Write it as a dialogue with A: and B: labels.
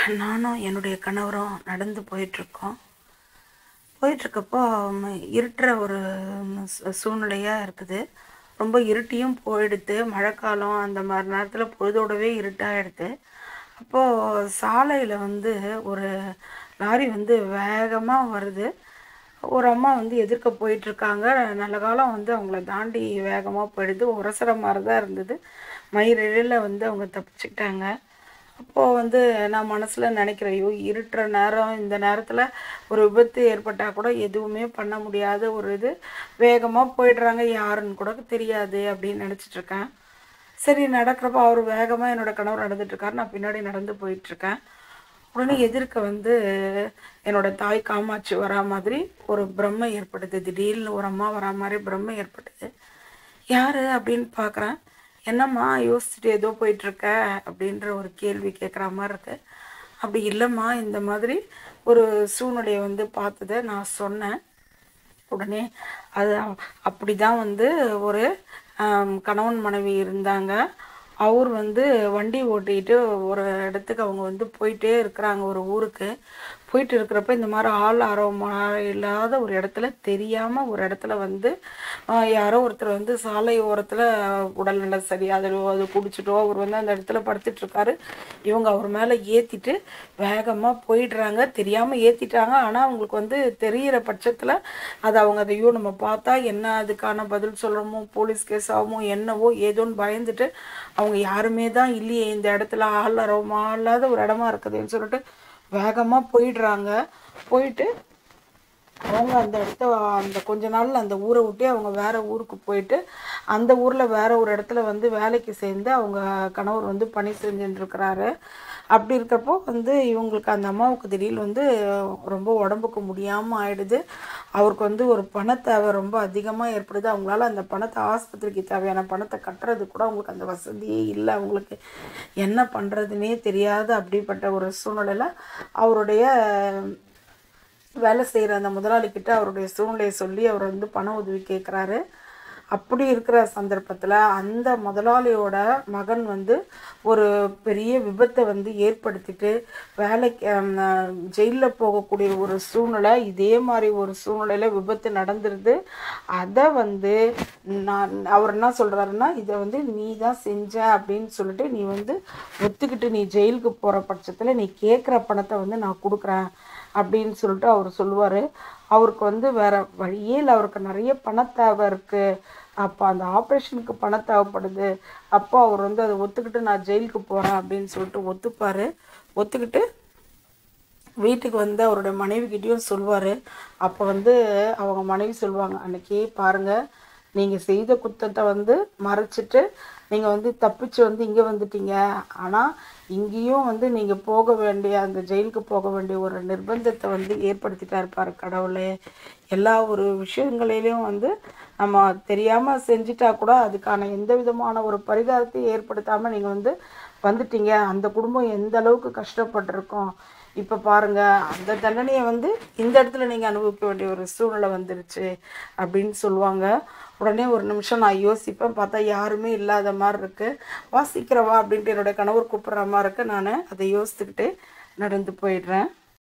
A: நானும் என்னுடைய கணவரும் நடந்து போயிட்டுருக்கோம் போயிட்டுருக்கப்போ இருட்டுற ஒரு சூழ்நிலையாக இருக்குது ரொம்ப இருட்டியும் போயிடுது மழைக்காலம் அந்த மாதிரி நேரத்தில் பொழுதோடவே இருட்டாகிடுது அப்போது சாலையில் வந்து ஒரு லாரி வந்து வேகமாக வருது ஒரு அம்மா வந்து எதிர்க்க போயிட்டுருக்காங்க நல்ல காலம் வந்து அவங்கள தாண்டி வேகமாக போயிடுது உரசுற மாதிரி தான் இருந்தது மயிரிழையில் வந்து அவங்க தப்பிச்சுக்கிட்டாங்க அப்போது வந்து நான் மனசில் நினைக்கிறேன் ஐயோ இருட்டுற நேரம் இந்த நேரத்தில் ஒரு விபத்து ஏற்பட்டால் கூட எதுவுமே பண்ண முடியாத ஒரு இது வேகமாக போயிடுறாங்க யாருன்னு கூட தெரியாது அப்படின்னு நினச்சிட்டு இருக்கேன் சரி நடக்கிறப்ப அவர் வேகமாக என்னோட கணவர் நடந்துட்டுருக்காரு நான் பின்னாடி நடந்து போயிட்டுருக்கேன் உடனே எதிர்க்க வந்து என்னோட தாய் காமாட்சி வரா மாதிரி ஒரு பிரம்மை ஏற்படுது திடீர்னு ஒரு அம்மா வரா மாதிரி பிரம்மை ஏற்படுது யார் அப்படின்னு பார்க்குறேன் என்னம்மா யோசிச்சுட்டு ஏதோ போயிட்டுருக்க அப்படின்ற ஒரு கேள்வி கேட்குற மாதிரி இருக்கு அப்படி இல்லைம்மா இந்த மாதிரி ஒரு சூழ்நிலையை வந்து பார்த்ததை நான் சொன்னேன் உடனே அது அப்படி தான் வந்து ஒரு ஆம், கணவன் மனைவி இருந்தாங்க அவர் வந்து வண்டி ஓட்டிட்டு ஒரு இடத்துக்கு அவங்க வந்து போயிட்டே இருக்கிறாங்க ஒரு ஊருக்கு போயிட்டு இருக்கிறப்ப இந்த மாதிரி ஆள் ஆர்வமாக இல்லாத ஒரு இடத்துல தெரியாமல் ஒரு இடத்துல வந்து ஆஹ், யாரோ ஒருத்தர் வந்து சாலை ஓரத்தில் உடல்நல சரியாதோ அது குடிச்சிட்டோ அவர் வந்து அந்த இடத்துல படுத்துட்டு இருக்காரு இவங்க அவர் மேலே ஏற்றிட்டு வேகமாக போயிடுறாங்க தெரியாமல் ஏற்றிட்டாங்க ஆனால் அவங்களுக்கு வந்து தெரியிற பட்சத்தில் அது அவங்க அதையோ நம்ம பார்த்தா என்ன அதுக்கான பதில் சொல்கிறோமோ போலீஸ் கேஸ் ஆகுமோ என்னவோ ஏதோன்னு பயந்துட்டு அவங்க யாருமே தான் இல்லையே இந்த இடத்துல ஆள் அரவமா இல்லாத ஒரு இடமா இருக்குதுன்னு சொல்லிட்டு வேகமாக போயிடுறாங்க போயிட்டு அவங்க அந்த இடத்த அந்த கொஞ்ச நாள்ல அந்த ஊரை விட்டு அவங்க வேற ஊருக்கு போயிட்டு அந்த ஊர்ல வேற ஒரு இடத்துல வந்து வேலைக்கு சேர்ந்து அவங்க கணவர் வந்து பணி செஞ்சுட்டு இருக்கிறாரு அப்படி இருக்கப்போ வந்து இவங்களுக்கு அந்த அம்மாவுக்கு திடீர்னு வந்து ரொம்ப உடம்புக்கு முடியாமல் ஆயிடுது அவருக்கு வந்து ஒரு பண தேவை ரொம்ப அதிகமாக ஏற்படுது அவங்களால அந்த பணத்தை ஆஸ்பத்திரிக்கு தேவையான பணத்தை கட்டுறது கூட அவங்களுக்கு அந்த வசதியே இல்லை அவங்களுக்கு என்ன பண்ணுறதுனே தெரியாத அப்படிப்பட்ட ஒரு சூழ்நிலையில் அவருடைய வேலை செய்கிற அந்த முதலாளிக்கிட்ட அவருடைய சூழ்நிலையை சொல்லி அவர் வந்து பண உதவி கேட்குறாரு அப்படி இருக்கிற சந்தர்ப்பத்தில் அந்த முதலாளியோட மகன் வந்து ஒரு பெரிய விபத்தை வந்து ஏற்படுத்திட்டு வேலைக்கு ஜெயிலில் போகக்கூடிய ஒரு சூழ்நிலை இதே மாதிரி ஒரு சூழ்நிலையில் விபத்து நடந்துருது அதை வந்து நான் அவர் என்ன சொல்கிறாருன்னா இதை வந்து நீ தான் செஞ்ச அப்படின்னு சொல்லிட்டு நீ வந்து ஒத்துக்கிட்டு நீ ஜெயிலுக்கு போகிற பட்சத்தில் நீ கேட்குற பணத்தை வந்து நான் கொடுக்குறேன் அப்படின்னு சொல்லிட்டு அவர் சொல்லுவார் அவருக்கு வந்து வேற வழியே இல்லை அவருக்கு நிறைய பண தேவை இருக்குது அப்போ அந்த ஆப்ரேஷனுக்கு பணம் தேவைப்படுது அப்போ அவர் வந்து அதை ஒத்துக்கிட்டு நான் ஜெயிலுக்கு போகிறேன் அப்படின்னு சொல்லிட்டு ஒத்துப்பார் ஒத்துக்கிட்டு வீட்டுக்கு வந்து அவருடைய மனைவிக்கிட்டேயும் சொல்லுவார் அப்போ வந்து அவங்க மனைவி சொல்லுவாங்க அன்னைக்கு பாருங்கள் நீங்கள் செய்த குத்தத்தை வந்து மறைச்சிட்டு நீங்கள் வந்து தப்பிச்சு வந்து இங்கே வந்துட்டீங்க ஆனால் இங்கேயும் வந்து நீங்கள் போக வேண்டிய அந்த ஜெயிலுக்கு போக வேண்டிய ஒரு நிர்பந்தத்தை வந்து ஏற்படுத்திட்டாரு பாரு கடவுளே எல்லா ஒரு விஷயங்களிலையும் வந்து நம்ம தெரியாமல் செஞ்சிட்டா கூட அதுக்கான எந்த விதமான ஒரு பரிகாரத்தையும் ஏற்படுத்தாமல் நீங்கள் வந்து வந்துட்டீங்க அந்த குடும்பம் எந்த அளவுக்கு கஷ்டப்பட்டிருக்கோம் இப்போ பாருங்க அந்த தண்டனையை வந்து இந்த இடத்துல நீங்கள் அனுபவிக்க வேண்டிய ஒரு சூழ்நிலை வந்துருச்சு அப்படின்னு சொல்லுவாங்க உடனே ஒரு நிமிஷம் நான் யோசிப்பேன் பார்த்தா யாருமே இல்லாத மாதிரி இருக்கு வா சீக்கிரம் வா அப்படின்ட்டு என்னோட கணவர் கூப்பிட்ற மாதிரி இருக்கு நான் அதை யோசித்துக்கிட்டு நடந்து போயிடுறேன்